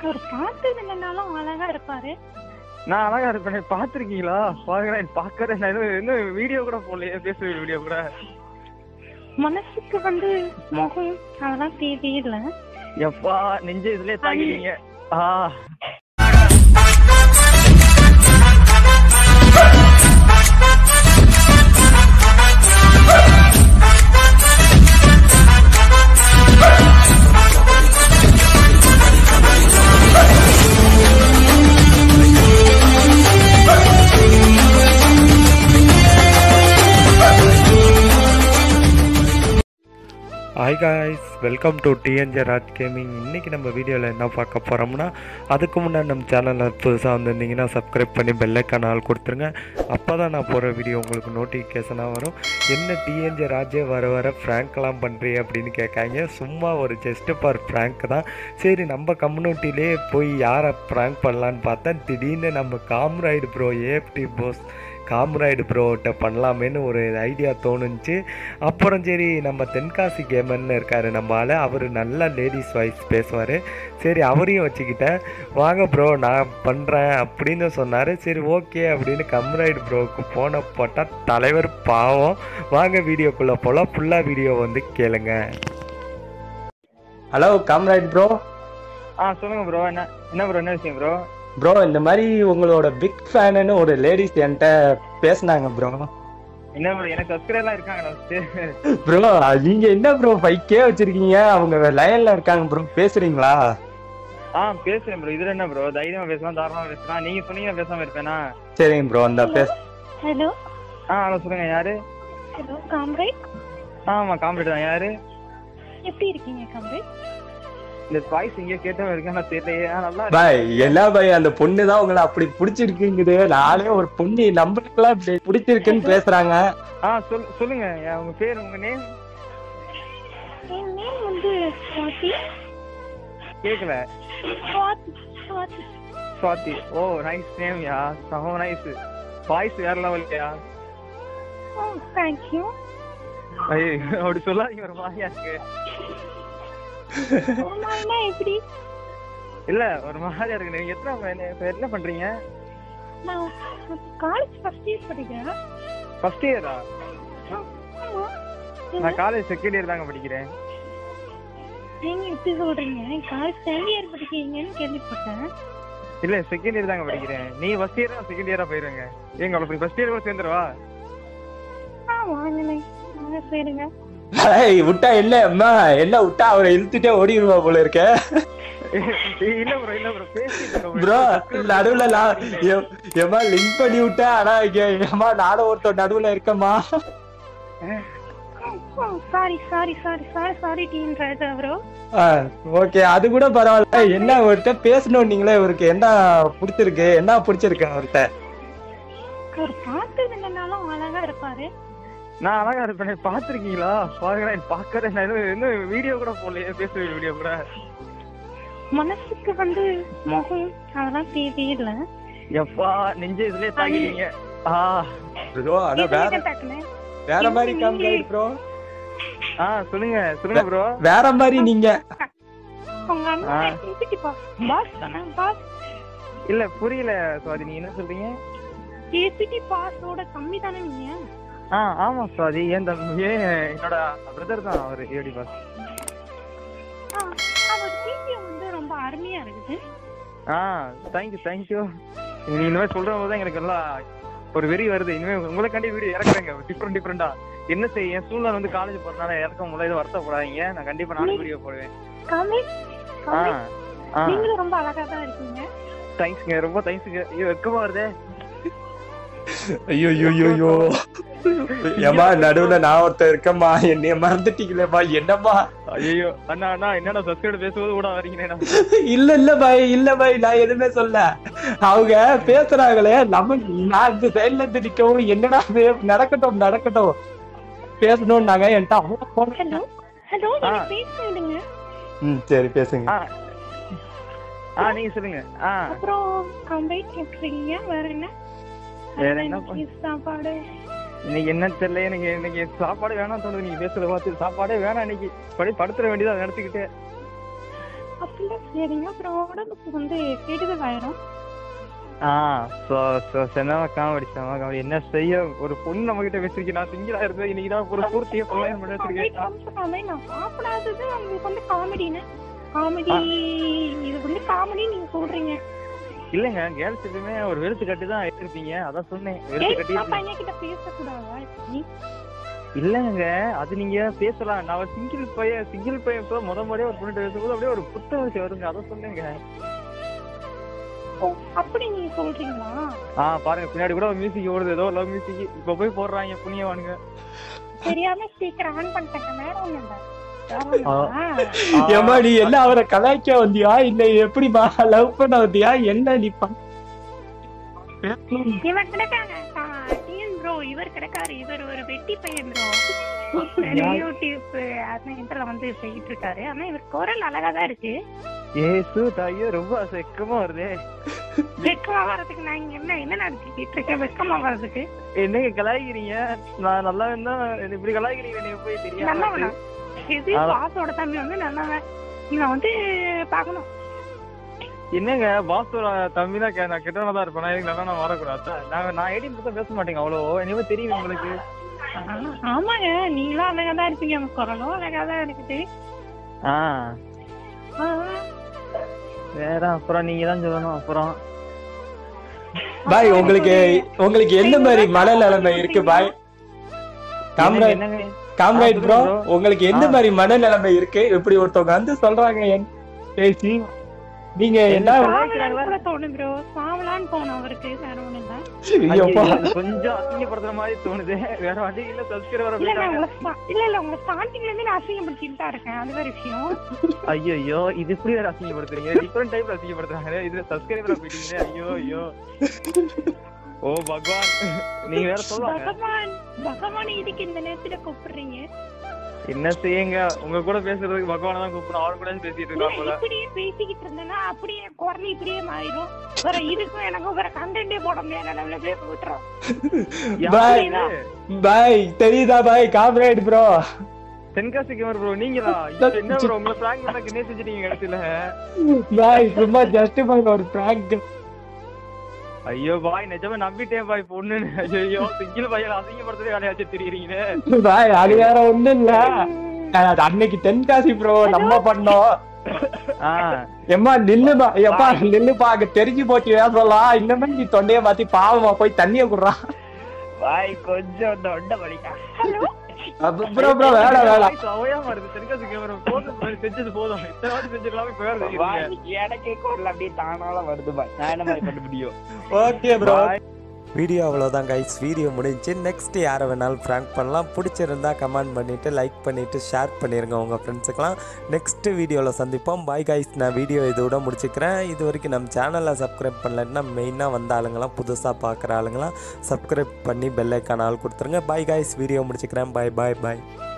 அவர் பார்த்தது இல்லைனாலும் அழகா இருப்பாரு நான் அழகா இருப்பேன் பாத்திருக்கீங்களா பாக்குறேன் பாக்குறேன் நான் இன்னும் இன்னும் வீடியோ கூட போடலையே பேசுற வீடியோ கூட மனசுக்கு வந்து முகம் அதெல்லாம் தேவையில்லை எப்பா நெஞ்ச இதுலயே தாக்கிட்டீங்க ஆ hi guys welcome to TNJ Raj gaming இன்றைக்கி நம்ம வீடியோவில் என்ன பார்க்க போகிறோம்னா அதுக்கு முன்னாடி நம்ம சேனலில் புதுசாக வந்திருந்தீங்கன்னா சப்ஸ்கிரைப் பண்ணி பெல்லைக்கான ஆள் கொடுத்துருங்க அப்போ தான் நான் போகிற வீடியோ உங்களுக்கு நோட்டிஃபிகேஷனாக வரும் என்ன டிஎன்ஜே ராஜே வர வர ஃப்ராங்க்லாம் பண்ணுறீ அப்படின்னு கேட்காங்க சும்மா ஒரு ஜஸ்ட்டு ஃபார் ஃப்ராங்க் தான் சரி நம்ம கம்யூனிட்டிலே போய் யாரை ப்ராங்க் பண்ணலான்னு பார்த்தா திடீர்னு நம்ம comrade bro AFT boss comrade ப்ரோட்ட பண்ணலாமேன்னு ஒரு ஐடியா தோணுச்சு அப்புறம் சரி நம்ம தென்காசி கேமர்னு இருக்காரு நம்ம ஆள் அவர் நல்லா லேடிஸ் வாய்ஸ் பேசுவார் சரி அவரையும் வச்சுக்கிட்டேன் வாங்க ப்ரோ நான் பண்ணுறேன் அப்படின்னு சொன்னார் சரி ஓகே அப்படின்னு கம்ராய்டு ப்ரோவுக்கு போன போட்டால் தலைவர் பாவம் வாங்க வீடியோக்குள்ளே போல ஃபுல்லாக வீடியோ வந்து கேளுங்க ஹலோ காம்ராய்டு ப்ரோ ஆ சொல்லுங்க ப்ரோ என்ன என்ன ப்ரோ என்ன விஷயம் ப்ரோ ப்ரோ இந்த மாதிரி உங்களோட பிக் ஃபேனுன்னு ஒரு லேடிஸ் என்கிட்ட பேசினாங்க ப்ரோ என்ன ப்ரோ எனக்கு சப்ஸ்கிரைபர்லாம் இருக்காங்க ஃபர்ஸ்ட் ப்ரோ நீங்க என்ன ப்ரோ ஃபைவ் கே வச்சிருக்கீங்க அவங்க லைன்ல இருக்காங்க ப்ரோ பேசுறீங்களா ஆ பேசுறேன் ப்ரோ இதுல என்ன ப்ரோ தைரியமா பேசலாம் தாராளமா பேசலாம் நீங்க சொன்னீங்க பேசாம இருப்பேனா சரிங்க ப்ரோ அந்த பேச ஹலோ ஆ ஹலோ சொல்லுங்க யாரு ஹலோ காம்ரேட் ஆமா காம்படிட் தான் யாரு எப்படி இருக்கீங்க காம்ரேட் இந்த வாய்ஸ் இங்கே கேட்டவன் இருக்கேன் நான் தெரியலையே ஆ, நல்லா இருக்கு. பாய் எல்லா பாய் அந்த பொண்ணு தான் உங்களை அப்படி பிடிச்சிருக்குங்குது நானே ஒரு பொண்ணு நம்மளுக்கெல்லாம் இப்படி பிடிச்சிருக்குன்னு பேசுறாங்க ஆ சொல் சொல்லுங்க யா, உங்க பேர் உங்க நேம் என் நேம் வந்து சுவாதி கேட்கல Swathi Swathi Swathi oh nice name yeah சம நைஸ் வாய்ஸ் வேற லெவல்யா ஓ தேங்க்யூ ஐயோ அப்படி சொல்லாதீங்க ஒரு மாதிரியா இருக்கு ஆமாண்ணா எப்படி இல்ல ஒரு மாதிரியா இருக்கு நீங்க எத்தனை என்ன- இப்ப என்ன பண்றீங்க நான் காலேஜ் ஃபர்ஸ்ட் இயர் படிக்கிறேன் ஃபர்ஸ்ட் இயரா ஆ, ஆமா நான் காலேஜ் செகண்ட் இயர் தாங்க படிக்கிறேன் நீங்க எப்படி சொல்றீங்க காலேஜ் செகண்ட் இயர் படிக்கிறீங்கன்னு கேள்விப்பட்டேன் இல்ல செகண்ட் இயர் தாங்க படிக்கிறேன் நீ ஃபர்ஸ்ட் இயர் செகண்ட் இயரா போயிருங்க ஏங்க அவ்வளவு ஃபர்ஸ்ட் இயர் கூட சேர்ந்துருவா ஆ வாங்கண்ணே வாங்க சேருங்க பாய் விட்டா இல்ல அம்மா எல்லாம் விட்டா அவரை இழுத்துட்டே ஓடிடுவா போல இருக்க இல்ல ப்ரோ இல்ல ப்ரோ பேசிட்டு ப்ரோ நடுவுல ஏமா லிங்க் பண்ணி விட்டா ஆனா இங்க ஏமா நானும் ஒருத்தர் நடுவுல இருக்கமா sorry sorry sorry sorry sorry team Raja bro okay அது கூட பரவாயில்ல என்ன அவர்கிட்ட பேசணும் நீங்களே இவருக்கு என்ன பிடிச்சிருக்கு என்ன பிடிச்சிருக்கு அவர்கிட்ட அவர் பார்த்தது இல்லைனாலும் அழகா இருப்பாரு நான் அழகா இருப்பேன் பாத்திருக்கீங்களா பாக்குறேன் பாக்குறேன் நான் இன்னும் இன்னும் வீடியோ கூட போடலையே பேசுற வீடியோ கூட மனசுக்கு வந்து முகம் அதெல்லாம் தேவையில்லை எப்பா நெஞ்ச இதுலயே தாக்கிட்டீங்க ஆ ப்ரோ ஆனா வேற இதுக்கு தக்கன வேற மாதிரி கம்ப்ளைண்ட் ப்ரோ ஆ சொல்லுங்க சொல்லுங்க ப்ரோ வேற மாதிரி நீங்க உங்க அண்ணன் ஏசிடி பாஸ் பாஸ் தானே பாஸ் இல்ல புரியல சுவாதி நீங்க என்ன சொல்றீங்க ஏசிடி பாஸோட கம்மி தானே நீங்க ஆ ஆமா சுவாதி ஏன் தம்பி ஏன் என்னோட பிரதர் தான் அவரு ஏடி பாஸ் ஆ, அவர் வீடியோ வந்து ரொம்ப அருமையா இருக்குது ஆ தேங்க்யூ தேங்க்யூ நீ இந்த மாதிரி சொல்ற போது தான் எனக்கு எல்லாம் ஒரு வெறி வருது இனிமே உங்களுக்காண்டி வீடியோ இறக்குறேங்க டிஃப்ரெண்ட் டிஃப்ரெண்டா என்ன செய்ய என் சூழ்நிலை வந்து காலேஜ் போறதுனால இறக்க முடியல இது வருத்தப்படாதீங்க நான் கண்டிப்பா நானும் வீடியோ போடுவேன் காமிக் ஆ காமிக் ஆ நீங்களும் ரொம்ப அழகா தான் இருக்கீங்க தேங்க்ஸ்ங்க ரொம்ப தேங்க்ஸுங்க ஐயோ வெக்கமா வருதே ஐயோ ஐயோ ஐயோ ஏமா நடுவுல நான் ஒருத்தர் இருக்கேம்மா என்னைய மறந்துட்டீங்களேம்மா என்னம்மா ஐயோ அண்ணா அண்ணா என்னடா சஸ்கேட் பேசும்போது கூட வரீங்கண்ணா இல்ல இல்ல பாய் இல்ல பாய் நான் எதுவுமே சொல்ல அவங்க பேசுறாங்களே நம்ம நான் இந்த சைட்ல இருந்து நிக்கவும் என்னடா இது? நடக்கட்டும் நடக்கட்டும் பேசணும்னாங்க என்கிட்ட அவங்க phone- ஹலோ ஹலோ ஆ. நீங்க பேச விடுங்க ம் சரி பேசுங்க ஆ ஆ நீங்க சொல்லுங்க ஆ அப்புறம் கம்பைட் கேட்டுறீங்க வேற என்ன வேற என்ன இன்னைக்கு சாப்பாடு இன்னைக்கு என்ன தெரியல எனக்கு இன்னைக்கு சாப்பாடு வேணாம் தோணுது நீங்க பேசுறத பார்த்து சாப்பாடே வேணாம் இன்னைக்கு படி படுத்துற வேண்டியதா நினைச்சுக்கிட்டு அப்படிலாம் செய்யாதீங்க அப்புறம் உடம்புக்கு வந்து கெடுதல் ஆயிரும் ஆ ஸோ ஸோ சென்னவா காமெடி சென்னவா காமெடி என்ன செய்ய ஒரு பொண்ணு நம்ம கிட்ட பேசிருக்கேன் நான் சிங்கிளா இருந்தேன் இன்னைக்கு தான் ஒரு பூர்த்தியை கல்யாணம் பண்ணி வச்சிருக்கேன் காமெடி நான் சாப்பிடாதது உங்களுக்கு வந்து காமெடின்னு காமெடி இது வந்து காமெடி நீங்க சொல்றீங்க இல்லைங்க கேர்ள்ஸ் எப்பவுமே ஒரு வெளுத்து கட்டி தான் இருப்பீங்க அதான் சொன்னேன் வெளுத்து ஏய், கட்டி நான் பையன் கிட்ட பேசக்கூடாதா நீ இல்லைங்க அது நீங்க பேசலாம் நான் ஒரு சிங்கிள் பையன் சிங்கிள் பையன் இப்போ முத முறையா ஒரு பொண்ணு பேசும்போது அப்படியே ஒரு புத்தகம் வருங்க அதான் சொன்னேங்க ஓ, அப்படி நீங்க சொல்றீங்களா ஆ பாருங்க பின்னாடி கூட மியூசிக் ஓடுது ஏதோ லவ் மியூசிக் இப்ப போய் போடுறாங்க புண்ணியவானுங்க தெரியாம ஸ்பீக்கர் ஆன் பண்ணிட்டேன் வேற ஒண்ணும் இல்ல வேற ஒண்ணும் ஆ. இல்ல. ஏமா நீ என்ன அவரை கலாய்க்க வந்தியா இல்ல எப்படிமா லவ் பண்ண வந்தியா என்ன நீ பண்- இவர் கிடக்காங்க டிஎன் ப்ரோ இவர் கிடக்காரு இவர் ஒரு வெட்டி பையன் ப்ரோ யூடியூப் அந்த இதுல வந்து போயிட்டு இருக்காரு ஆனா இவர் குரல் அழகா தான் இருக்கு ஏசு தாயோ ரொம்ப வெக்கமா வருதே வெக்கமா வர்றதுக்கு நான் இங்க என்ன என்ன நடத்திக்கிட்டு இருக்கேன் வெக்கமா வர்றதுக்கு என்னங்க கலாய்க்கிறீங்க நான் நல்லா இருந்தா இப்படி கலாய்க்கிறீங்க நீங்க போய் நல்லவனா தெரியாது இது அதான். பாசோட தம்பி வந்து நல்லவன் நான் வந்து பார்க்கணும் என்னங்க பாஸ்தோட தம்பி தான் கே- நான் கெட்டவனா தான் இருப்பேன் நான் எதுக்கு நல்லா நான் வரக்கூடாது நான் நான் ஐடி மட்டும் பேச மாட்டேங்க அவ்வளோ இனிமே தெரியும் உங்களுக்கு ஆ, ஆமாங்க நீங்களும் அழகா தான் இருப்பீங்க உங்க குரலும் அழகா தான் இருக்குது ஆ ஆ, வேற அப்புறம் நீங்க தான் சொல்லணும் அப்புறம் பாய் உங்களுக்கு உங்களுக்கு என்ன மாதிரி மனநிலைமை இருக்கு பாய் காம்ரேட் என்னங்க காம்ரேட் ஆ, ப்ரோ சொல்லுங்க bro. உங்களுக்கு என்ன ஆ. மாதிரி மனநிலைமை இருக்கு இப்படி ஒருத்தவங்க வந்து சொல்றாங்க என் பேசி நீங்க என்ன சாவலான்னு கூட தோணும் ப்ரோ சாவலான்னு தோணும் அவருக்கு வேற ஒண்ணும் இல்ல ஐயோப்பா. ஐயோ, இது கொஞ்சம் அசிங்கப்படுத்துற மாதிரி தோணுது வேற வழி இல்ல சப்ஸ்கிரைபர் இல்ல நான் போயிட்டாங்க உங்களை ஸ்டா- இல்ல இல்ல உங்க ஸ்டார்டிங்ல இருந்து நான் அசிங்கப்படுத்திட்டு தான் இருக்கேன் அது வேற விஷயம் ஐயோ இது இப்படி வேற அசிங்கப்படுத்துறீங்க டிஃபரெண்ட் டைப்ல அசிங்கப்படுத்துறாங்க இதுல சப்ஸ்கிரைபர் போயிட்டீங்க ஐயோ ஐயோ ஓ பகவான் நீங்க வேற சொல்லுவாங்க பகவான் பகவான் இதுக்கு இந்த நேரத்துல கூப்பிடுறீங்க என்ன செய்யுங்க உங்க கூட பேசுறதுக்கு பகவான தான் கூப்பிடணும் அவர் கூட பேசிட்டு இருக்கா போல இப்படியே பேசிக்கிட்டு இருந்தேன்னா அப்படியே குரல் இப்படியே மாறிடும் வேற இதுக்கும் எனக்கும் வேற கண்டென்ட்டே போட முடியாத லெவல்ல போய் விட்டுறோம் பாய் யாரு? பாய் தெரியுதா பாய் comrade bro Tenkasi gamer bro நீங்களா ஐயோ, என்ன ப்ரோ உங்களை பிராங்க் பண்ண என்ன செஞ்சிட்டீங்க கடைசியில பாய் சும்மா ஜஸ்ட் பாய் ஒரு பிராங்க் ஐயோ பாய் நிஜமா நம்பிட்டேன் பாய் பொண்ணு ஐயோ சிங்கிள் பையன் அசிங்கப்படுத்துறதே வேலையாச்சு தெரியுறீங்களே பாய் அது வேற ஒண்ணும் இல்ல அது அன்னைக்கு தென்காசி ப்ரோ நம்ம பண்ணோம் ஆ எம்மா நில்லுமா எப்பா நில்லுப்பா அங்க தெரிஞ்சு போச்சு ஏன் சொல்லலாம் இன்னமே நீ தொண்டைய மாத்தி பாவமா போய் தண்ணிய குடுறா பாய் கொஞ்சம் தொண்டை வலிக்கா ஹலோ ப்ரோ ப்ரோ வேணாம் வேணாம் சவையாம இருக்கு தென்காசி கேமரா போதும் bro, செஞ்சது போதும் இத்தனை வாட்டி செஞ்சிடலாமே இப்ப வேற செஞ்சிருக்கீங்க. எனக்கே குரல் அப்படியே தானால வருது பாய் நான் என்ன மாதிரி பண்ண முடியும் ஓகே ப்ரோ Bye. வீடியோ அவ்வளோதான் கைஸ் வீடியோ முடிஞ்சு நெக்ஸ்ட் யாரை வேணாலும் ப்ராங்க் பண்ணலாம் பிடிச்சிருந்தா கமெண்ட் பண்ணிவிட்டு லைக் பண்ணிவிட்டு ஷேர் பண்ணிடுங்க உங்கள் ஃப்ரெண்ட்ஸுக்கெலாம் நெக்ஸ்ட் வீடியோவில் சந்திப்போம் பாய் கைஸ் நான் வீடியோ இதோட முடிச்சுக்கிறேன் இது வரைக்கும் நம்ம சேனலை சப்ஸ்கிரைப் பண்ணலன்னா மெயினாக வந்த ஆளுங்களாம் புதுசாக பார்க்குற ஆளுங்களாம் சப்ஸ்கிரைப் பண்ணி பெல் ஐக்கான் ஆள் கொடுத்துருங்க பாய் கைஸ் வீடியோ முடிச்சுக்கிறேன் பாய் பாய் பாய்